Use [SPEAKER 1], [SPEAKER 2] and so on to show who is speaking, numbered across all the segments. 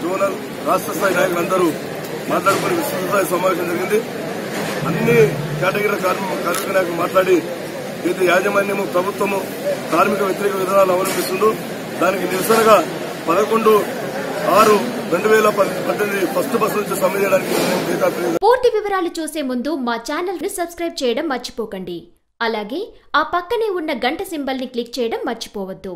[SPEAKER 1] Zonal రాష్ట్ర స్థాయి నాయకులందరూ మాట్లాడుకుని విస్తృత స్థాయి సమావేశం జరిగింది అన్ని కేటగిరీ కార్మిక కార్మిక నాయకులు మాట్లాడి ఏదైతే యాజమాన్యము ప్రభుత్వము కార్మిక వ్యతిరేక విధానాలు అవలంబిస్తుందో దానికి నిరసనగా పదకొండు ఆరు రెండు వేల పద్దెనిమిది ఫస్ట్ బస్సు నుంచి సమ్మె చేయడానికి నిర్ణయం చేపట్టింది.
[SPEAKER 2] పూర్తి వివరాలు చూసే ముందు మా ఛానల్ ని సబ్స్క్రైబ్ చేయడం మర్చిపోకండి అలాగే ఆ పక్కనే ఉన్న గంట సింబల్ ని క్లిక్ చేయడం మర్చిపోవద్దు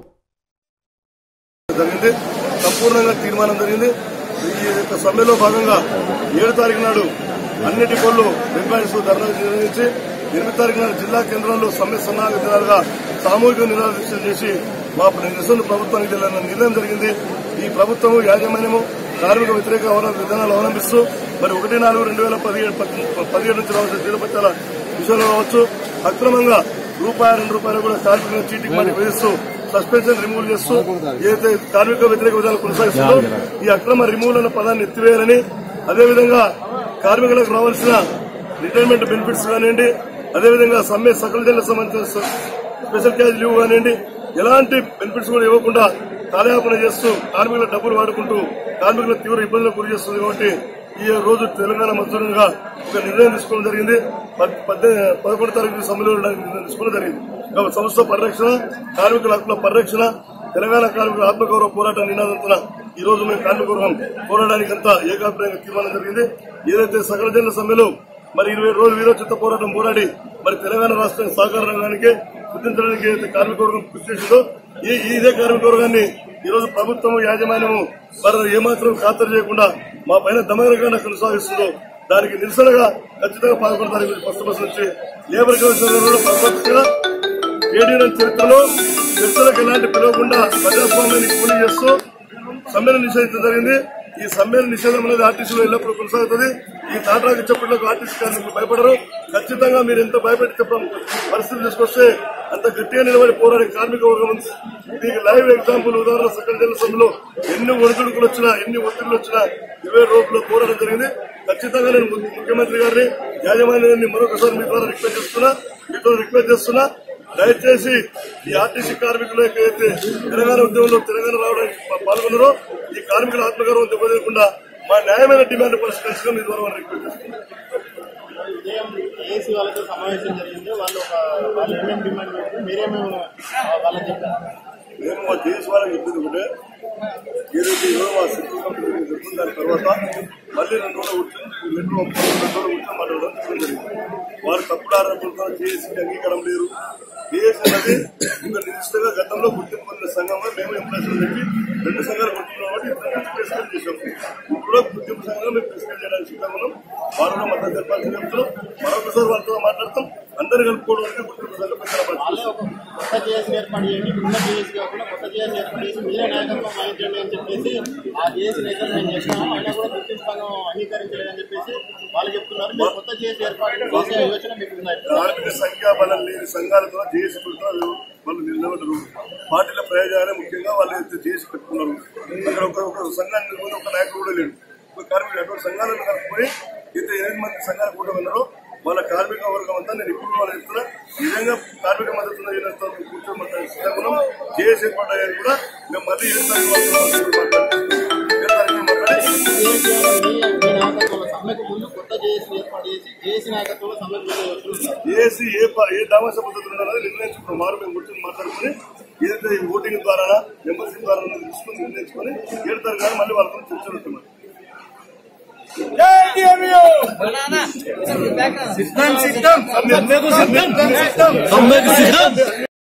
[SPEAKER 1] జరిగింది సంపూర్ణంగా తీర్మానం జరిగింది ఈ యొక్క సమ్మెలో భాగంగా ఏడు తారీఖు నాడు అన్ని డిపోల్లో ఎంప్లాయీస్ ధర్నా నిర్వహించి ఎనిమిది తారీఖు నాడు జిల్లా కేంద్రంలో సమ్మె సన్నాహక దినాలుగా సామూహిక నిరాదీక్ష చేసి మా నిరసన ప్రభుత్వానికి తెలియని నిర్ణయం జరిగింది ఈ ప్రభుత్వము యాజమాన్యము కార్మిక వ్యతిరేక అవల- విధానాలు అవలంబిస్తూ మరి ఒకటి నాలుగు రెండు వేల పదిహేడు పదిహేడు నుంచి రావాల్సిన జీలపత్యాల విషయంలో కావచ్చు అక్రమంగా రూపాయి రెండు రూపాయలు కూడా కార్మికులను చీటికి మరి వేస్తూ సస్పెన్షన్ రిమూవ్ చేస్తూ ఏదైతే కార్మిక వ్యతిరేక విధానం కొనసాగిస్తుందో ఈ అక్రమ రిమూవ్ అన్న పదాన్ని ఎత్తివేయాలని అదేవిధంగా కార్మికులకు రావాల్సిన రిటైర్మెంట్ బెనిఫిట్స్ కానివ్వండి అదేవిధంగా సమ్మె సకల జిల్లా సంబంధించిన స- స్పెషల్ క్యాష్ లీవ్ కానివ్వండి ఎలాంటి బెనిఫిట్స్ కూడా ఇవ్వకుండా కాలయాపన చేస్తూ కార్మికుల డబ్బులు వాడుకుంటూ కార్మికుల తీవ్ర ఇబ్బందులకు గురి చేస్తుంది కాబట్టి ఈ రోజు తెలంగాణ మద్దతుగా ఒక నిర్ణయం తీసుకోవడం జరిగింది పద్- పద్దె- పదకొండు తారీఖు సమ్మెలో ఉండడానికి నిర్ణయం తీసుకోవడం జరిగింది కాబట్టి సంస్థ పరిరక్షణ కార్మికుల హక్కుల పరిరక్షణ తెలంగాణ కార్మికుల ఆత్మగౌరవ పోరాట నినాదంతో ఈ రోజు మేము కార్మికవర్గం పోరాటానికి అంతా ఏకాభిప్రాయంగా తీర్మానం జరిగింది ఏదైతే సకల జన సమ్మెలో మరి ఇరవై రోజులు వీరోచిత పోరాటం పోరాడి మరి తెలంగాణ రాష్ట్రానికి సహకార రంగానికి గుర్తించడానికి ఏదైతే కార్మికవర్గం కృషి చేసిందో ఈ ఈ ఇదే కార్మికవర్గాన్ని ఈ రోజు ప్రభుత్వం యాజమాన్యము మరి ఏమాత్రం ఖాతరు చేయకుండా మా పైన దమనకంగా కొనసాగిస్తుందో దానికి నిరసనగా ఖచ్చితంగా పదకొండు తారీఖు ఫస్ట్ బస్ నుంచి లేబర్ కమిషన్ పరపక్షంగా ట్రేడ్ యూనియన్ చరిత్రలో చర్చలకు ఎలాంటి పిలవకుండా ప్రజాస్వామ్యాన్ని కూలి చేస్తూ సమ్మెను నిషేధించడం జరిగింది ఈ సమ్మెను నిషేధం అనేది ఆర్టీసీలో ఎల్లప్పుడూ కొనసాగుతుంది ఈ తాటాకి చెప్పట్లకు ఆర్టీసీ కార్మికులు భయపడరు ఖచ్చితంగా మీరు ఎంత భయపెట్టి చెప్పడం పరిస్థితి తీసుకొస్తే అంత గట్టిగా నిలబడి పోరాడే కార్మిక వర్గం ఉంది దీనికి లైవ్ ఎగ్జాంపుల్ ఉదాహరణ సకల జిల్లా సభలో ఎన్ని ఒడిదుడుకులు వచ్చినా ఎన్ని ఒత్తిళ్లు వచ్చినా ఇరవై రోజుల్లో పోరాటం జరిగింది ఖచ్చితంగా నేను ము- ముఖ్యమంత్రి గారిని యాజమాన్యాన్ని మరొకసారి మీ ద్వారా రిక్వెస్ట్ చేస్తున్నా మీతో రిక్వెస్ట్ చేస్తున్నా దయచేసి ఈ ఆర్టీసీ కార్మికులు ఏదైతే తెలంగాణ ఉద్యమంలో తెలంగాణ రావడానికి పా- పాల్గొన్నారో ఈ కార్మికుల ఆత్మగౌరవం దెబ్బతీయకుండా మా న్యాయమైన డిమాండ్ పరిష్కరించడం మీ ద్వారా వారిని రిక్వెస్ట్ చేస్తున్నాం
[SPEAKER 3] ఉదయం ఏసీ వాళ్ళతో సమావేశం జరిగింది వాళ్ళు ఒక వాళ్ళు ఏమేమి డిమాండ్ పెట్టారు మీరేమేమి వాళ్ళకి చెప్పారు
[SPEAKER 1] మేము మా దేశ వాళ్ళకి చెప్పింది ఒకటే ఏదైతే ఈరోజు మా సిద్ధు కంపెనీ చెప్తున్న దాని తర్వాత మళ్ళీ రెండు రోజులు కూర్చొని రెండు రెండు రోజులు కూర్చొని మాట్లాడడం జరిగింది వారు తప్పుడు ఆరోపణలతో చేసి అంగీకారం లేరు దేశ అనేది ఇంకా నిర్దిష్టంగా గతంలో గుర్తింపు పొందిన సంఘంగా మేము ఎంప్లాయీస్ చెప్పి రెండు సంఘాలు గుర్తింపు కాబట్టి ఇద్దరు ప్రెసిడెంట్ చేసాం ఇప్పుడు గుర్తింపు సంఘంగా మేము ప్రెసిడెంట్ చేయడానికి సిద్ధంగా ఉన్నాం వారు కూడా మద్దతు తెలపాల్సి చెప్తున్నాం మరొకసారి వాళ్ళతో మాట్లాడతాం అందరు కలుపుకోవడానికి గుర్తింపు సంఘం
[SPEAKER 3] వాళ్ళే
[SPEAKER 1] పెద్దల
[SPEAKER 3] ఒక కొత్త జేఏసీ ఏర్పాటు చేయండి ఉన్న జేఏసీ కాకుండా కొత్త జేఏసీ ఏర్పాటు చేసి మీరే నాయకత్వం వహించండి అని చెప్పేసి ఆ జేఏసీ నేతలు మేము చేస్తున్నాము అయినా కూడా గుర్తింపు సంఘం అంగీకరించలేదని చెప్పేసి వాళ్ళు చెప్తున్నారు మీరు కొత్త జేఏసీ ఏర్పాటు చేసే యోచన మీకు ఉందా
[SPEAKER 1] కార్మిక సంఖ్యాబలం లేని సంఘాలతో చేసి పెడతారు వాళ్ళు నిలబడరు పార్టీల ప్రయోజనాలే ముఖ్యంగా వాళ్ళు అయితే చేసి పెట్టుకున్నారు అక్కడ ఒక ఒక సంఘాన్ని నిర్వహణ ఒక నాయకుడు కూడా లేడు ఒక కార్మికులు అటువంటి సంఘాలను కలుపుకొని అయితే ఎనిమిది మంది సంఘాలు కూడా ఉన్నారు వాళ్ళ కార్మిక వర్గం అంతా నేను ఇప్పుడు వాళ్ళు చెప్తున్నా ఈ విధంగా కార్మిక మద్దతు ఉన్న యూనియన్తో కూర్చోమంటారు సిద్ధంగా చేసి ఏర్పాటు కూడా మేము మళ్ళీ ఏడు తారీఖు మాట్లాడుతున్నాం ఏడు తారీఖు మాట్లాడి
[SPEAKER 3] జేఏసీ మీ మీ నాయకత్వంలో సమ్మెకు ముందు కొత్త జేఏసీ ఏర్పాటు చేసి జేఏసీ నాయకత్వంలో సమ్మెకు వెళ్ళే యోచన ఉందా?
[SPEAKER 1] ఏసీ ఏ ప- ఏ దామాస పద్ధతులు ఉండాలని నిర్ణయించుకున్నాం వారు మేము కూర్చొని మాట్లాడుకుని ఏదైతే ఈ ఓటింగ్ ద్వారా మెంబర్షిప్ ద్వారా తీసుకుని నిర్ణయించుకొని ఏడు తారీఖు నాడు మళ్ళీ వాళ్ళతో చర్చలు ఉంటున్నాం
[SPEAKER 4] సిద్ధం సిద్ధం సిద్ధం సిద్ధం